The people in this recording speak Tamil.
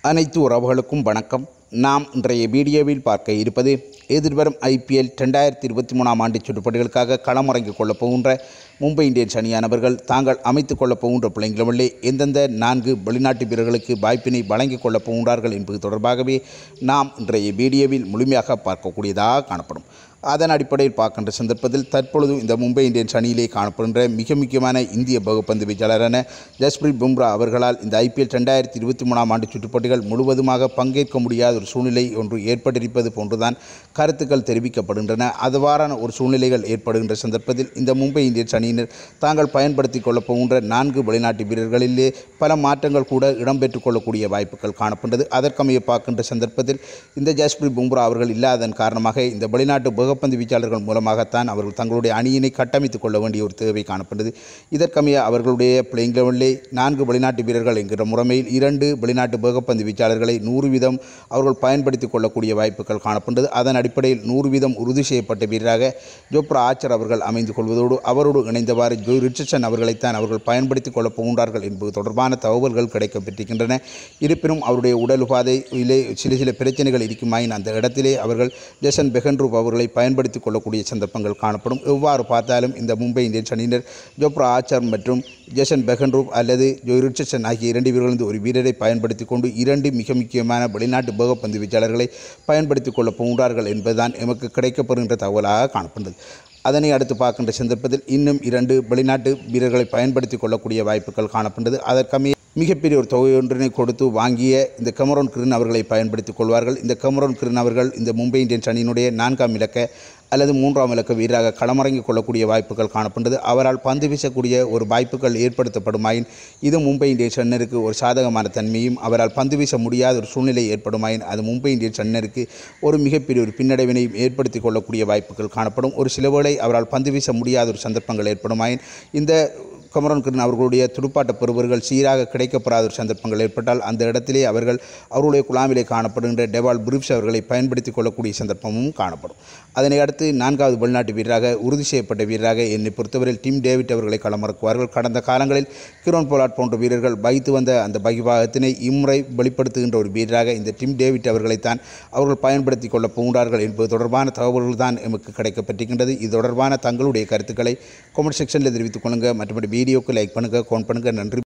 அனைத்து உறவுகளுக்கும் வணக்கம் நாம் இன்றைய வீடியோவில் பார்க்க இருப்பது எதிர்வரும் ஐபிஎல் ரெண்டாயிரத்தி இருபத்தி மூணாம் ஆண்டு சுற்றுப்பட்டிகளுக்காக களமிறங்கிக் கொள்ளப் போகின்ற மும்பை இந்தியன்ஸ் அணியானவர்கள் தாங்கள் அமைத்துக் கொள்ளப் போகின்ற பிள்ளைங்களுள்ளே எந்தெந்த நான்கு வெளிநாட்டு வீரர்களுக்கு வாய்ப்பினை வழங்கிக் கொள்ளப் போகின்றார்கள் என்பது தொடர்பாகவே நாம் இன்றைய வீடியோவில் முழுமையாக பார்க்கக்கூடியதாக காணப்படும் அதன் அடிப்படையில் பார்க்கின்ற சந்தர்ப்பத்தில் தற்பொழுது இந்த மும்பை இந்தியன்ஸ் அணியிலே காணப்படுகின்ற மிக முக்கியமான இந்திய பகுப்பந்து வீச்சாளரான ஜஸ்பிரீத் பும்ரா அவர்களால் இந்த ஐபிஎல் ரெண்டாயிரத்தி இருபத்தி மூணாம் ஆண்டு சுற்றுப்போட்டிகள் முழுவதுமாக பங்கேற்க முடியாத ஒரு சூழ்நிலை ஒன்று ஏற்பட்டிருப்பது போன்றுதான் கருத்துக்கள் தெரிவிக்கப்படுகின்றன அதுவாறான ஒரு சூழ்நிலைகள் ஏற்படுகின்ற சந்தர்ப்பத்தில் இந்த மும்பை இந்தியன்ஸ் அணியினர் தாங்கள் பயன்படுத்திக் கொள்ளப் போகின்ற நான்கு வெளிநாட்டு வீரர்களிலே பல மாற்றங்கள் கூட இடம்பெற்றுக் கொள்ளக்கூடிய வாய்ப்புகள் காணப்பட்டது அதற்கமைய பார்க்கின்ற சந்தர்ப்பத்தில் இந்த ஜஸ்பிரீத் பும்ரா அவர்கள் இல்லாததன் காரணமாக இந்த வெளிநாட்டு புகப்பந்து வீச்சாளர்கள் மூலமாகத்தான் அவர்கள் தங்களுடைய அணியினை கட்டமைத்துக் கொள்ள வேண்டிய ஒரு தேவை காணப்பட்டது இதற்கமைய அவர்களுடைய பிளேயிங் லெவலிலே நான்கு வெளிநாட்டு வீரர்கள் என்கிற முறைமையில் இரண்டு வெளிநாட்டு புகப்பந்து வீச்சாளர்களை நூறு வீதம் அவர்கள் பயன்படுத்திக் கொள்ளக்கூடிய வாய்ப்புகள் காணப்பட்டது அதன் அடிப்படையில் நூறு வீதம் உறுதி செய்யப்பட்ட வீரராக ஜோப்ரா ஆச்சர் அவர்கள் அமைந்து கொள்வதோடு அவரோடு இணைந்தவாறு ஜோ ரிச்சர்சன் அவர்களைத்தான் அவர்கள் பயன்படுத்திக் கொள்ளப் போகின்றார்கள் என்பது தொடர்பான தகவல்கள் கிடைக்கப்பட்டிருக்கின்றன இருப்பினும் அவருடைய உடல் உபாதையிலே சில சில பிரச்சனைகள் இருக்குமாயின் அந்த இடத்திலே அவர்கள் ஜெசன் பெஹன்ரூப் அவர்களை பயன்படுத்திக் கொள்ளக்கூடிய சந்தர்ப்பங்கள் காணப்படும் எவ்வாறு பார்த்தாலும் இந்த மும்பை இந்தியன்ஸ் அணியினர் ஜோப்ரா ஆச்சர் மற்றும் ஜெசன் பெஹன்ரூப் அல்லது ஜோ ரிச்சர்சன் ஆகிய இரண்டு வீரர்களிருந்து ஒரு வீரரை பயன்படுத்திக் கொண்டு இரண்டு மிக முக்கியமான வெளிநாட்டு போகப்பந்து வீச்சாளர்களை பயன்படுத்திக் கொள்ளப் போகின்றார்கள் என்பதுதான் எமக்கு கிடைக்கப்படுகின்ற தகவலாக காணப்படுகிறது அதனை அடுத்து பார்க்கின்ற சந்தர்ப்பத்தில் இன்னும் இரண்டு வெளிநாட்டு வீரர்களை பயன்படுத்திக் கொள்ளக்கூடிய வாய்ப்புகள் காணப்பட்டது அதற்கமைய மிகப்பெரிய ஒரு தொகை ஒன்றினை கொடுத்து வாங்கிய இந்த கமரோன் கிரின் அவர்களை பயன்படுத்திக் கொள்வார்கள் இந்த கமரோன் கிரின் அவர்கள் இந்த மும்பை இந்தியன்ஸ் அணியினுடைய நான்காம் இலக்க அல்லது மூன்றாம் இலக்க வீரராக களமிறங்கிக் கொள்ளக்கூடிய வாய்ப்புகள் காணப்பட்டது அவரால் பந்து வீசக்கூடிய ஒரு வாய்ப்புகள் ஏற்படுத்தப்படுமாயின் இது மும்பை இந்தியன்ஸ் அணினருக்கு ஒரு சாதகமான தன்மையும் அவரால் பந்து வீச முடியாத ஒரு சூழ்நிலை ஏற்படுமாயின் அது மும்பை இந்தியன்ஸ் அணினருக்கு ஒரு மிகப்பெரிய ஒரு பின்னடைவினையும் ஏற்படுத்திக் கொள்ளக்கூடிய வாய்ப்புகள் காணப்படும் ஒரு சில வேளை அவரால் பந்து வீச முடியாத ஒரு சந்தர்ப்பங்கள் ஏற்படுமாயின் இந்த கமரன் கிருன் அவர்களுடைய துடுப்பாட்ட பெறுவர்கள் சீராக கிடைக்கப்படாத ஒரு சந்தர்ப்பங்கள் ஏற்பட்டால் அந்த இடத்திலே அவர்கள் அவருடைய குழாமிலே காணப்படுகின்ற டெவால் புரிப்ஸ் அவர்களை பயன்படுத்திக் கொள்ளக்கூடிய சந்தர்ப்பமும் காணப்படும் அதனை அடுத்து நான்காவது வெளிநாட்டு வீரராக உறுதி செய்யப்பட்ட வீரராக என்னை பொறுத்தவரையில் டிம் டேவிட் அவர்களை களமிறக்குவார்கள் கடந்த காலங்களில் கிரோன் போலாட் போன்ற வீரர்கள் வகித்து வந்த அந்த பகிபாகத்தினை இம்முறை வெளிப்படுத்துகின்ற ஒரு வீரராக இந்த டிம் டேவிட் அவர்களைத்தான் அவர்கள் பயன்படுத்திக் கொள்ளப் போகிறார்கள் என்பது தொடர்பான தகவல்கள் தான் எமக்கு கிடைக்கப்பட்டிருக்கின்றது இது தொடர்பான தங்களுடைய கருத்துக்களை கமெண்ட் செக்ஷனில் தெரிவித்துக் கொள்ளுங்கள் மற்றபடி வீடியோக்கு லைக் பண்ணுங்கள் கவுண்ட் பண்ணுங்கள் நன்றி